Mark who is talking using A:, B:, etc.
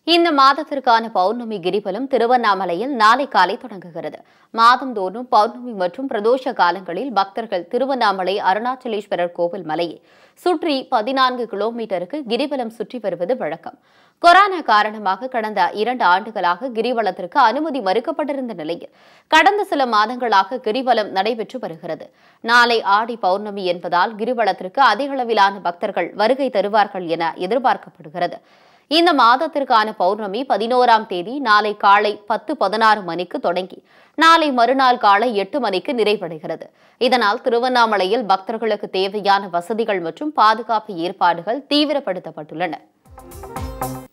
A: இந்த மாதத்திற்கான பௌர்ணமி கிரிவலம் திருவண்ணாமலையில் நாளை காலை தொடங்குகிறது மாதந்தோறும் பௌர்ணமி மற்றும் பிரதோஷ காலங்களில் பக்தர்கள் திருவண்ணாமலை அருணாச்சலேஸ்வரர் கோவில் மலையை சுற்றி பதினான்கு கிலோமீட்டருக்கு கிரிவலம் சுற்றி வருவது வழக்கம் கொரோனா காரணமாக கடந்த இரண்டு ஆண்டுகளாக கிரிவலத்திற்கு அனுமதி மறுக்கப்பட்டிருந்த நிலையில் கடந்த சில மாதங்களாக கிரிவலம் நடைபெற்று வருகிறது நாளை ஆடி பௌர்ணமி என்பதால் கிரிவலத்திற்கு அதிக அளவிலான பக்தர்கள் வருகை தருவார்கள் என எதிர்பார்க்கப்படுகிறது இந்த மாதத்திற்கான பௌர்ணமி பதினோராம் தேதி நாளை காலை பத்து பதினாறு மணிக்கு தொடங்கி நாளை மறுநாள் காலை எட்டு மணிக்கு நிறைவடைகிறது இதனால் திருவண்ணாமலையில் பக்தர்களுக்கு தேவையான வசதிகள் மற்றும் பாதுகாப்பு ஏற்பாடுகள் தீவிரப்படுத்தப்பட்டுள்ளன